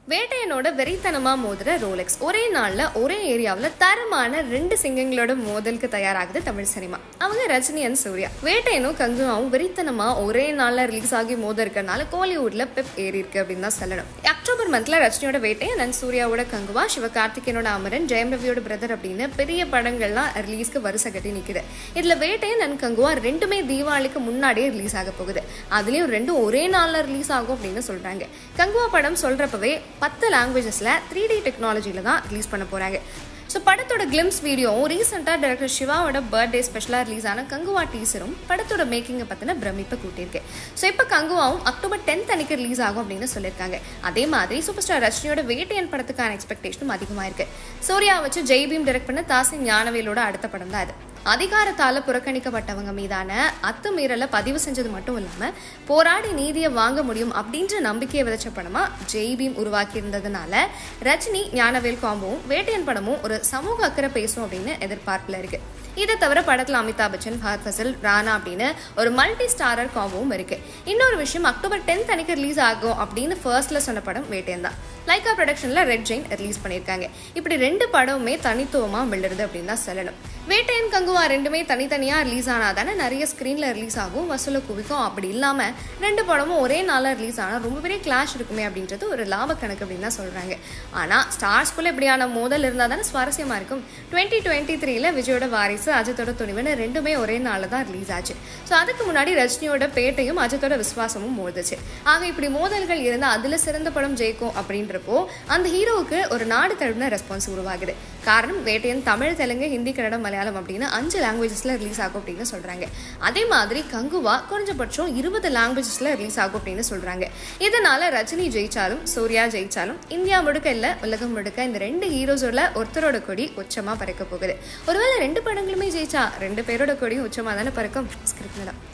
வேட்டையனோட வெறித்தனமா மோதுற ரோலெக்ஸ் ஒரே நாள்ல ஒரே ஏரியாவுல தரமான ரெண்டு சிங்கங்களோட மோதலுக்கு தயாராகுது தமிழ் சினிமா அவங்க ரஜினி அண்ட் சூர்யா வேட்டையனும் கங்குவாவும் வெறித்தனமா ஒரே நாள்ல ரிலீஸ் ஆகி மோத இருக்கறனால கோலிவுட்ல பெப் ஏறி இருக்கு அப்படின்னு தான் சொல்லணும் அக்டோபர் மந்த்ல ரஜினியோட வேட்டையன் அண்ட் சூர்யாவோட கங்குவா சிவகார்த்திகேயனோட அமரன் ஜெயம் ரவியோட பிரதர் அப்படின்னு பெரிய படங்கள்லாம் ரிலீஸ்க்கு வரிசை கட்டி நிக்குது இதுல வேட்டையன் அண்ட் கங்குவா ரெண்டுமே தீபாவளிக்கு முன்னாடியே ரிலீஸ் ஆக போகுது அதுலயும் ரெண்டும் ஒரே நாள்ல ரிலீஸ் ஆகும் அப்படின்னு சொல்றாங்க கங்குவா படம் சொல்றப்பவே பத்து லாங்குவேஜஸ்ல த்ரீ டி டெக்னாலஜியில தான் ரிலீஸ் பண்ண போறாங்க ஸோ படத்தோட கிளிம்ஸ் வீடியோவும் ரீசெண்டாக டைரக்டர் சிவாவோட பர்த்டே ஸ்பெஷலாக ரிலீஸ் ஆன கங்குவா டீசரும் படத்தோட மேக்கிங்கை பற்றின பிரமிப்பை கூட்டியிருக்கு ஸோ இப்போ கங்குவாவும் அக்டோபர் டென்த் அன்னைக்கு ரிலீஸ் ஆகும் அப்படின்னு சொல்லியிருக்காங்க அதே மாதிரி சூப்பர் ஸ்டார் ரஜினியோட வேட்டையன் படத்துக்கான எக்ஸ்பெக்டேஷனும் அதிகமாக இருக்கு சூர்யா வச்சு ஜெய் பீம் டைரக்ட் பண்ண தாசி ஞானவேலோட அடுத்த படம் தான் அது அதிகாரத்தால புறக்கணிக்கப்பட்டவங்க மீதான அத்துமீறலை பதிவு செஞ்சது மட்டும் இல்லாம போராடி நீதியை வாங்க முடியும் அப்படின்ற நம்பிக்கையை விதைச்ச படமா ஜெய் பீம் உருவாக்கி இருந்ததுனால ரஜினி ஞானவேல் காம்போவும் வேட்டையன் படமும் ஒரு சமூக அக்கறை பேசும் அப்படின்னு எதிர்பார்ப்புல இருக்கு இதை தவிர படத்துல அமிதாப் பச்சன் ஃபஹத் ஃபசல் ராணா அப்படின்னு ஒரு மல்டி ஸ்டாரர் காம்போவும் இருக்கு இன்னொரு விஷயம் அக்டோபர் டென்த் அன்னைக்கு ரிலீஸ் ஆகும் அப்படின்னு ஃபர்ஸ்ட்ல சொன்ன படம் வேட்டையன் தான் லைக்கா ப்ரொடக்ஷன்ல ரெட் ஜெயின் ரிலீஸ் பண்ணியிருக்காங்க இப்படி ரெண்டு படமுமே தனித்துவமா விழுறது அப்படின்னு தான் சொல்லணும் வேட்டையன் கங்குவா ரெண்டுமே தனித்தனியா ரிலீஸ் ஆனா தானே நிறைய ஸ்க்ரீன்ல ரிலீஸ் ஆகும் வசூல குவிக்கும் அப்படி இல்லாம ரெண்டு படமும் ஒரே நாள்ல ரிலீஸ் ஆனா ரொம்ப பெரிய கிளாஷ் இருக்குமே அப்படின்றது ஒரு லாப கணக்கு அப்படின்னு தான் சொல்றாங்க ஆனா ஸ்டார்ஸ்குள்ள இப்படியான மோதல் இருந்தா தானே சுவாரஸ்யமா இருக்கும் டுவெண்ட்டி டுவெண்ட்டி த்ரீல விஜயோட வாரிசு அஜித்தோட துணிவுன்னு ரெண்டுமே ஒரே நாளில் தான் ரிலீஸ் ஆச்சு ஸோ அதுக்கு முன்னாடி ரஜினியோட பேட்டையும் அஜித்தோட விசுவாசமும் மோதுச்சு ஆக இப்படி மோதல்கள் இருந்தால் அதில் சிறந்த படம் ஜெயிக்கும் அப்படின்றப்போ அந்த ஹீரோவுக்கு ஒரு நாடு தழுவின ரெஸ்பான்ஸ் உருவாகுது காரணம் வேட்டையன் தமிழ் தெலுங்கு ஹிந்தி கன்னடம் மலையாளம் அப்படின்னு அஞ்சு லாங்குவேஜஸ்ல ரிலீஸ் ஆகும் அப்படின்னு சொல்றாங்க அதே மாதிரி கங்குவா குறைஞ்சபட்சம் இருபது லாங்குவேஜஸ்ல ரிலீஸ் ஆகும் அப்படின்னு சொல்றாங்க இதனால ரஜினி ஜெயிச்சாலும் சூர்யா ஜெயிச்சாலும் இந்தியா முழுக்க இல்ல உலகம் முழுக்க இந்த ரெண்டு ஹீரோஸோட ஒருத்தரோட கொடி உச்சமா பறக்க போகுது ஒருவேளை ரெண்டு படங்களுமே ஜெயிச்சா ரெண்டு பேரோட கொடியும் உச்சமா தானே பறக்கும் ஸ்கிரிப்ட்ல தான்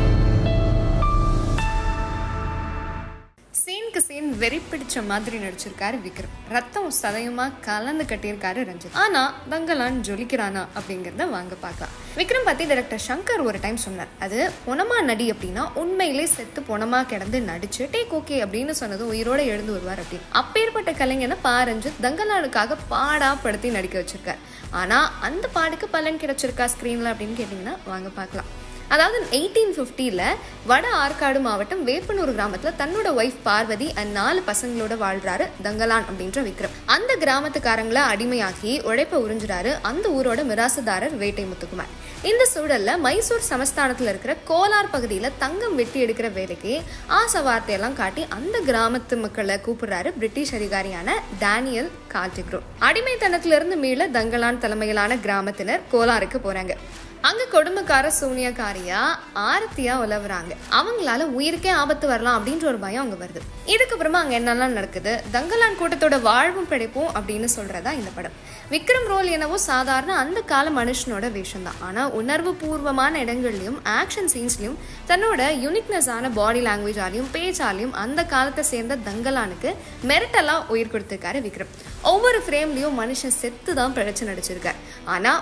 சீனுக்கு சீன் வெறி பிடிச்ச மாதிரி நடிச்சிருக்காரு விக்ரம் ரத்தம் சதயமா கலந்து கட்டியிருக்காரு ரஞ்சித் ஆனா தங்கலான் ஜொலிக்கிறானா அப்படிங்கறத வாங்க பார்க்கலாம் விக்ரம் பத்தி டைரக்டர் சங்கர் ஒரு டைம் சொன்னார் அது பொணமா நடி அப்படின்னா உண்மையிலே செத்து பொணமா கிடந்து நடிச்சு டேக் ஓகே அப்படின்னு சொன்னது உயிரோட எழுந்து வருவார் அப்படின்னு அப்பேற்பட்ட கலைஞனை பா ரஞ்சித் தங்கலானுக்காக பாடா படுத்தி நடிக்க வச்சிருக்காரு ஆனா அந்த பாடுக்கு பலன் கிடைச்சிருக்கா ஸ்கிரீன்ல அப்படின்னு கேட்டீங்கன்னா வாங்க பார்க்கலாம் அதாவது எயிட்டீன் ஃபிஃப்டியில் வட ஆற்காடு மாவட்டம் வேப்பனூர் கிராமத்தில் தன்னோட ஒய்ஃப் பார்வதி அண்ட் நாலு பசங்களோட வாழ்றாரு தங்கலான் அப்படின்ற விக்ரம் அந்த கிராமத்துக்காரங்களை அடிமையாக்கி உழைப்ப உறிஞ்சுறாரு அந்த ஊரோட மிராசுதாரர் வேட்டை முத்துக்குமார் இந்த சூழல்ல மைசூர் சமஸ்தானத்தில் இருக்கிற கோலார் பகுதியில் தங்கம் வெட்டி எடுக்கிற வேலைக்கு ஆசை வார்த்தையெல்லாம் காட்டி அந்த கிராமத்து மக்களை கூப்பிடுறாரு பிரிட்டிஷ் அதிகாரியான டேனியல் கால்டிக்ரோ அடிமைத்தனத்திலிருந்து மீள தங்கலான் தலைமையிலான கிராமத்தினர் கோலாருக்கு போறாங்க அங்க கொடுமைக்கார சூனியக்காரியா ஆரத்தியா உலவுறாங்க அவங்களால உயிருக்கே ஆபத்து வரலாம் அப்படின்ற ஒரு பயம் அங்க வருது இதுக்கப்புறமா அங்க என்னெல்லாம் நடக்குது தங்கலான் கூட்டத்தோட வாழ்வும் பிழைப்பும் அப்படின்னு சொல்றதா இந்த படம் விக்ரம் ரோல் என்னவோ சாதாரண அந்த கால மனுஷனோட வேஷம் தான் ஆனா உணர்வு பூர்வமான இடங்கள்லயும் ஆக்ஷன் சீன்ஸ்லயும் தன்னோட யூனிக்னஸான பாடி லாங்குவேஜாலையும் பேச்சாலையும் அந்த காலத்தை சேர்ந்த தங்கலானுக்கு மெரிட்டலா உயிர் கொடுத்திருக்காரு விக்ரம் ஒவ்வொரு ஃப்ரேம்லயும் மனுஷன் செத்து தான் பிழைச்சு நடிச்சிருக்காரு ஆனா